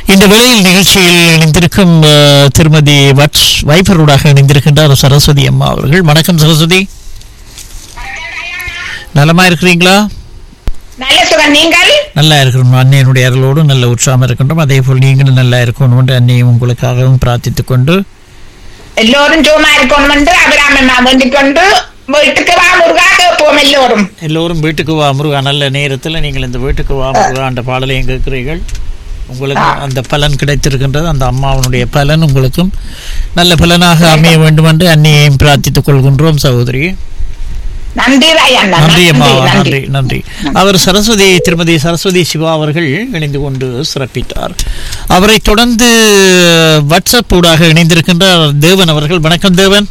இந்த வேளையில் நிகழ்ச்சியில் இணைந்திருக்கும் அஹ், திருமதி வட்ஸ் வைபரோடாக இணைந்திருக்கின்றார் சரஸ்வதி அம்மா அவர்கள் வணக்கம் சரஸ்வதி நலமா இருக்கிறீங்களா நல்ல சுகம் நீங்கள் நல்லா இருக்கிறோம் அன்னையனுடைய அருளோடு நல்ல உற்சாகம் இருக்கின்றோம் அதே போல் நீங்களும் நல்லா இருக்கணும் என்று அன்னையும் உங்களுக்காகவும் பிரார்த்தித்துக் கொண்டு எல்லோரும் சும்மா இருக்கணும் என்று அபிராமன் வேண்டிக் கொண்டு வீட்டுக்கு வா முருகா கேட்போம் எல்லோரும் எல்லோரும் வீட்டுக்கு வா முருகா நல்ல நேரத்தில் நீங்கள் இந்த வீட்டுக்கு வா முருகா என்ற பாடலையும் கேட்கிறீர்கள் உங்களுக்கு அந்த பலன் கிடைத்திருக்கின்றது அந்த அம்மாவனுடைய பலன் உங்களுக்கும் நல்ல பலனாக அமைய வேண்டும் என்று அன்னையையும் பிரார்த்தித்துக் கொள்கின்றோம் சகோதரி நன்றி ராயண்ணா நன்றி அம்மா நன்றி நன்றி நன்றி அவர் சரஸ்வதி திருமதி சரஸ்வதி சிவா அவர்கள் இணைந்து கொண்டு சிறப்பித்தார் அவரை தொடர்ந்து வாட்ஸ்அப் ஊடாக இணைந்திருக்கின்றார் தேவன் அவர்கள் வணக்கம் தேவன்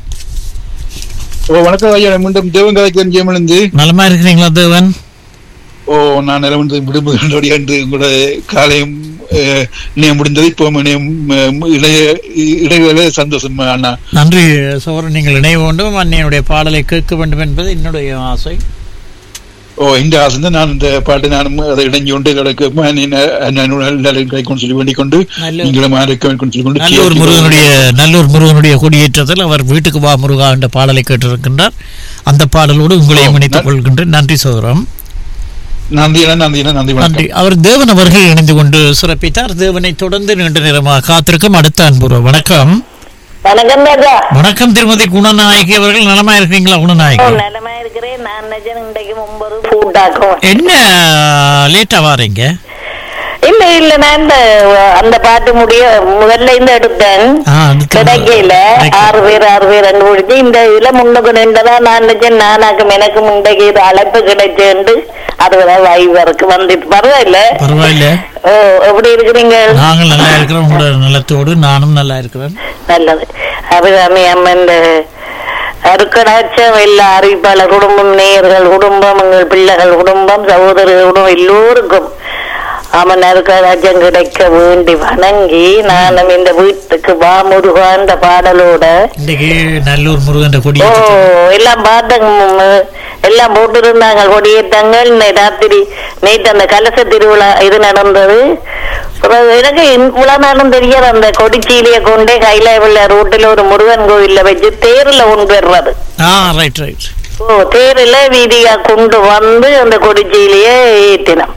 ஓ வணக்கம் ஐயா மீண்டும் தேவன் கதைக்கு ஜெயமலந்து நலமா இருக்கிறீங்களா தேவன் ஓ நான் நிலவந்து விடுமுறை என்று உங்களோட காலையும் அஹ், இணையம் முடிந்தது இப்போ இணையம் அஹ், இணைய இடைவேளை சந்தோஷம் அண்ணா நன்றி சோழன் நீங்கள் இணைய வேண்டும் அன்னையுடைய பாடலை கேட்க வேண்டும் என்பது என்னுடைய ஆசை ஓ இந்த ஆசை தான் நான் இந்த பாட்டு நானும் அதை இணைஞ்சு கொண்டு கிடக்கு கைக்கொண்டு சொல்லி வேண்டிக் கொண்டு நல்ல- நீங்களும் ஆரோக்கியம் வேண்டும் சொல்லி கொண்டு நல்லூர் முருகனுடைய நல்லூர் முருகனுடைய கொடியேற்றத்தில் அவர் வீட்டுக்கு வா முருகா என்ற பாடலை கேட்டிருக்கின்றார் அந்த பாடலோடு உங்களையும் ஓ, இணைத்துக் கொள்கின்றேன் நன்றி சோதரம் நன்றி அண்ணா நன்றி அண்ணா நன்றி வணக்கம் நன்றி அவர் தேவன் அவர்கள் இணைந்து கொண்டு சிறப்பித்தார் தேவனை தொடர்ந்து நீண்ட நேரமாக காத்திருக்கும் அடுத்த அன்புற வணக்கம் வணக்கம் ராஜா வணக்கம் திருமதி குணநாயகி அவர்கள் நலமா இருக்கீங்களா குணநாயகி நலமா இருக்கிறேன் நான் நிஜம் இன்றைக்கு ஒன்பது ஃபுட்டாக்கும் என்ன லேட்டா வாரீங்க இல்ல இல்ல நான் இந்த அந்த பாட்டு முடிய முதல்ல இந்த எடுத்தேன் ஆ, அடுத்து- கிடைக்கல கிடைக்கல. ஆறு பேர் ஆறு பேர் ரெண்டு முடிச்சு இந்த இதுல முன்னுக்கு நின்றதா நான் நினைச்சேன் நானாக்கும் எனக்கு முண்டைக்கு இது அழைப்பு கிடைச்சேன்னு அதுதான் வாய்வருக்கு வந்துட்டு பரவாயில்ல பரவாயில்ல ஓ எப்படி இருக்கிறீங்க நாங்கள் நல்லா இருக்கிறோம் உங்களோட நலத்தோடு நானும் நல்லா இருக்கிறேன் நல்லது அபிராமி அம்மன் அருக்கடாட்சம் எல்லா அறிவிப்பாளர் குடும்பம் நேயர்கள் குடும்பம் எங்கள் பிள்ளைகள் குடும்பம் சகோதரர்கள் குடும்பம் எல்லோருக்கும் அவன் அருக்கடாட்சம் கிடைக்க வேண்டி வணங்கி நானும் இந்த வீட்டுக்கு வா முருகான்ற பாடலோட இன்னைக்கு நல்லூர் முருகன் ஓ கொடியேற்றம் எல்லாம் பார்த்தங்க எல்லாம் போட்டிருந்தாங்க கொடியேற்றங்கள் இன்னை ராத்திரி நேற்று அந்த கலச திருவிழா இது நடந்தது அப்புறம் எனக்கு இவ்வளவு நேரம் தெரியாது அந்த கொடிச்சீலியை கொண்டே கையில உள்ள ரோட்டில் ஒரு முருகன் கோயில்ல வச்சு தேர்ல கொண்டு வர்றது ஆ ரைட் ரைட் ஓ தேர்ல வீதியா கொண்டு வந்து அந்த கொடிச்சீலியை ஏற்றினோம்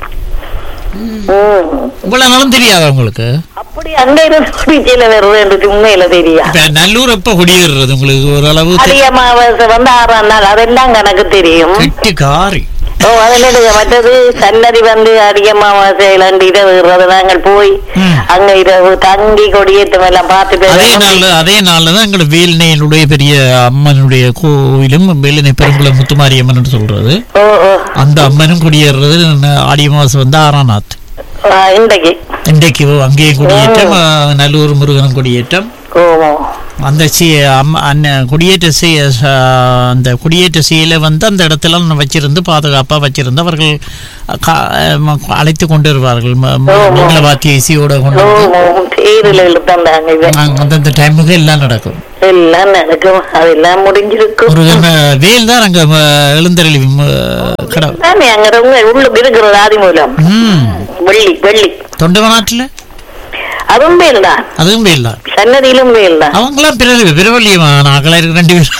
ம். இவ்வளவு நாளும் தெரியாதா உங்களுக்கு அப்படி அங்க இருந்து கொடிச்சீல வருதுன்றது உண்மையில தெரியா இப்ப நல்லூர் எப்ப குடியேறுறது உங்களுக்கு ஓரளவு தெ- அதிக அமாவாசை வந்து ஆறாம் நாள் அதெல்லாம் கணக்கு தெரியும் கெட்டி காரி ஓ அதுல இருக்கு. மற்றது சன்னதி வந்து அதிகமாவாசையில இரவுறது நாங்கள் போய் ம். அங்க இரவு தங்கி கொடியேற்றம் எல்லாம் பார்த்துட்டு அதே எல்லாம் நாள்ல அதே நாள்ல தான் எங்களோட வேல்னையினுடைய பெரிய அம்மனுடைய கோவிலும் வேலினை பெருங்குளம் முத்துமாரியம்மன் என்று சொல்றது ஓ ஓ அந்த அம்மனும் குடியேறது ந- ஆடி மாசம் வந்து ஆறாம் நாத் ஆ, இன்றைக்கு இன்றைக்கு அங்கேயும் குடியேற்றம் ஆ, நல்லூர் முருகனும் குடியேற்றம் ஓ ஓ. அந்த சி அம்ம அண்ணன் குடியேற்ற செய்ய அந்த குடியேற்ற செயலை வந்து அந்த இடத்துல வச்சிருந்து பாதுகாப்பாக வச்சிருந்து அவர்கள் கா- ம- அழைத்து கொண்டு வருவார்கள் ம- ம- மங்கள வாத்திய இசையோட கொண்டு ஓ வந்து ஓ. தேரில் இழுத்தாங்க இது நாங்க அந்தந்த டைமுக்கு எல்லாம் நடக்கும் எல்லாம் நடக்கும் அதெல்லாம் முடிஞ்சிருக்கும் முருகன் வேல் தான் அங்க ம, எழுந்தருளி ம, கடவுள் தானே அங்க ரொம்ப உள்ளுக்கு இருக்கிறது ஆதி மூலம் ம் வெள்ளி வெள்ளி தொண்டவனாட்டுல அதுவும் வேல் தான் அதுவும் வேல் தான் சன்னதியிலும் வேல் தான் அவங்களாம் பிறகு பிறவல்லியமா நாங்களா இருக்கு ரெண்டு பேரும்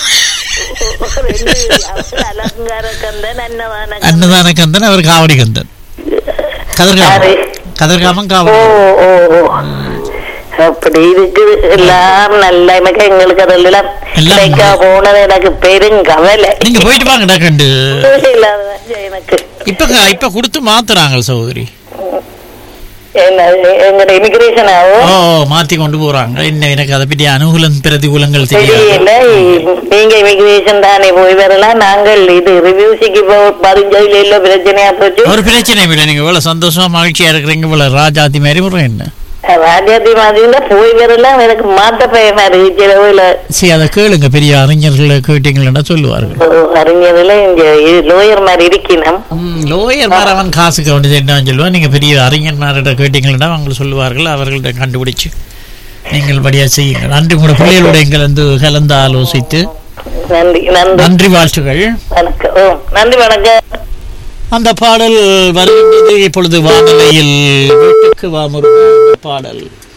அலங்கார கந்தன் அன்னதான அன்னதான கந்தன் அவர் காவடி கந்தன் கதிர்காமம் யாரு? கதிர்காமம் ஓ காவடி ஓ ஓ அப்படி இருக்குது எல்லாம் நல்ல எனக்கு எங்களுக்கு அதெல்லாம் எல்லாம் கிடைக்கா போனது எனக்கு பெருங்கவலை நீங்க போயிட்டு வாங்கடா கண்டு இல்லாததான் எனக்கு இப்ப க- இப்ப கொடுத்து மாத்துறாங்க சகோதரி என்ன எங்கட இமிகிரேஷன் ஆகும் ஓ மாத்தி கொண்டு போறாங்க என்ன எனக்கு அதை பற்றி அனுகூலம் பிரதிகூலங்கள் தெரியாது தெரியல நீங்க இமிகிரேஷன் தானே போய் வரலாம் நாங்கள் இது ரிவ்யூசிக்கு பதினஞ்சதுல இல்ல பிரச்சனையா போச்சு ஒரு பிரச்சனை இல்லை நீங்க இவ்வளவு சந்தோஷமா மகிழ்ச்சியா இருக்கிறீங்க இவ்வளவு ராஜாதி மாதிரி முறை என்ன ராஜாதி மாதிரி இருந்தா போய் வரலாம் எனக்கு மாத்த பயமா இருக்கு சிலவுல சரி அதை கேளுங்க பெரிய அறிஞர்களை கேட்டீங்கன்னா சொல்லுவார்கள் அறிஞர்ல இங்க லோயர் மாதிரி இருக்கணும் லோயர் மாதிரி அவன் காசுக்கு வேண்டியது என்ன சொல்லுவான் நீங்க பெரிய அறிஞர்மார்கிட்ட கேட்டீங்கன்னா அவங்க சொல்லுவார்கள் அவர்கள்ட்ட கண்டுபிடிச்சு நீங்கள் படியா செய்யுங்க நன்றி உங்களோட பிள்ளைகளோட எங்கள் வந்து கலந்து ஆலோசித்து நன்றி நன்றி நன்றி வாழ்த்துகள் வணக்கம் ஓ நன்றி வணக்கம் அந்த பாடல் வருகின்றது இப்பொழுது வானொலியில் வீட்டுக்கு வீட்டுக்கு வா முருகா என்ற பாடல்